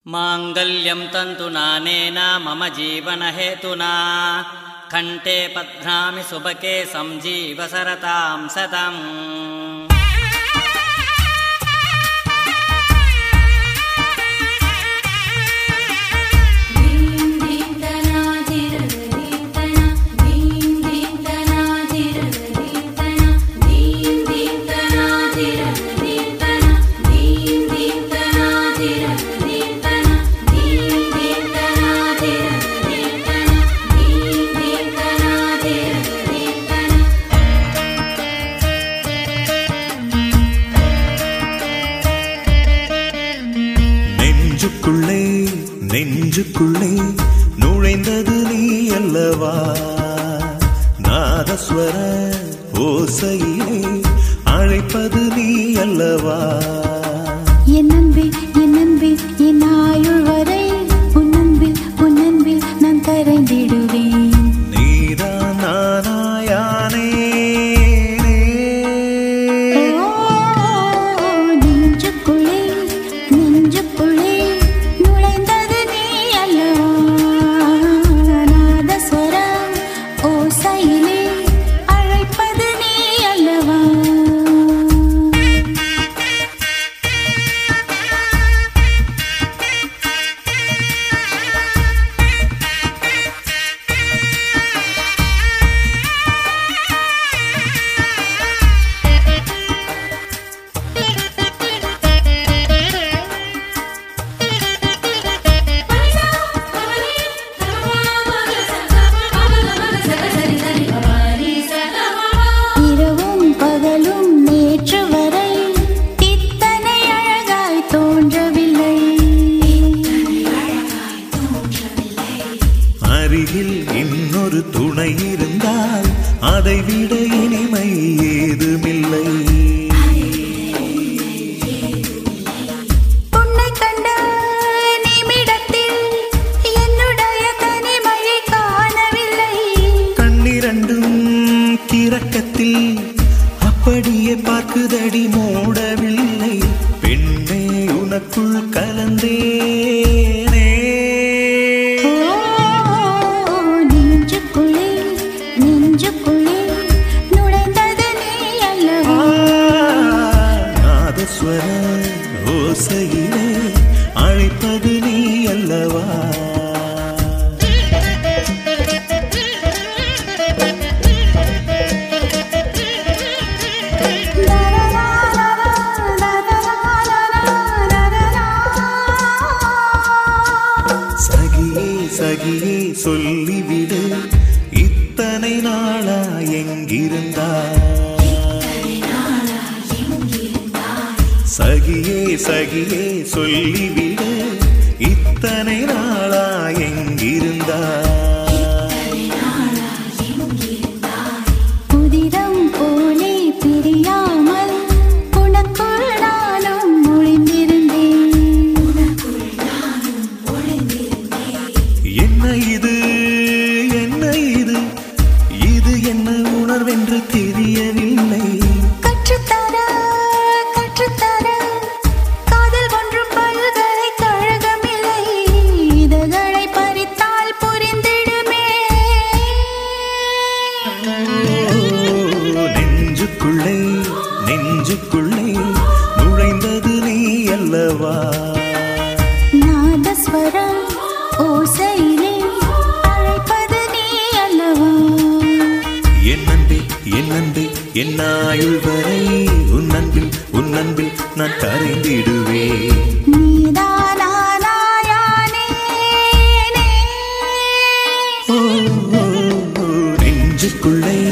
माङ्गल्यं तन्तुनानेन मम जीवनहेतुना कण्ठे पध्नामि सुभके सञ्जीव सरतां सतम् दीं दीं तना धीरधीं तना दीं दीं तना धीरधीं तना दीं दीं तना धीरधीं तना दीं दीं तना धीरधीं तना दीं दीं तना धीरधीं तना दीं दीं तना धीरधीं तना நெஞ்சுக்குள்ளே நெஞ்சுக்குள்ளே நுழைந்தது நீ அல்லவா நாதஸ்வர ஓசையிலே அழைப்பது நீ அல்லவா என் அன்பே என் அன்பே என் ஆயுள் வரை உன் அன்பில் உன் அன்பில் நான் கரைந்திடுவேன் நீதான் நானாயானே ஓ, நெஞ்சுக்குள்ளே நெஞ்சுக்குள்ளே நுழைந்தது நீ அல்லவா நாதஸ்வரம் ஓசையிலே அழைப்பது நீ அல்லவா இரவும் பகலும் நேற்று வரை இத்தனை அழகாய் தோன்றவில்லை அருகில் இன்னொரு துணை இருந்தால் அதை விட இனிமை ஏதுமில்லை உன்னை கண்ட நிமிடத்தில் என்னுடைய தனிமையை காணவில்லை கண்ணிரண்டும் திறக்கத்தில் அப்படியே பார்க்குதடி மூடவில்லை பெண்ணே உனக்குள் கலந்தேனே ஓ, நெஞ்சுக்குள்ளே நெஞ்சுக்குள்ளே நுழைந்தது நீ அல்லவா நாதஸ்வர ஓசையிலே அழைப்பது நீ அல்லவா சகியே சகியே சொல்லிவிடு இத்தனை நாளா எங்கிருந்தா சகியே சகியே சொல்லிவிடு இத்தனை நாளா எங்கிருந்தா புதிரம் போலே பிரியாமல் உனக்குள் நானும் ஒளிந்திருந்தேன் என்ன இது என்ன இது இது என்ன உணர்வென்று தெரியவில்லை கற்றுத்தர கற்றுத்தர காதல் ஒன்றும் பல்கலைக்கழகமில்லை இதழ்களை பறித்தால் புரிந்திடுமே ஓ, நெஞ்சுக்குள்ளே நெஞ்சுக்குள்ளே நுழைந்தது நீ அல்லவா நாதஸ்வரம் ஓசையிலே அழைப்பது நீ அல்லவா என் அன்பே என் அன்பே என் ஆயுள் வரை உன் அன்பில் உன் அன்பில் நான் கரைந்திடுவேன் நீதானாயானேனே. ஓ, ஓ, ஓ, நெஞ்சுக்குள்ளே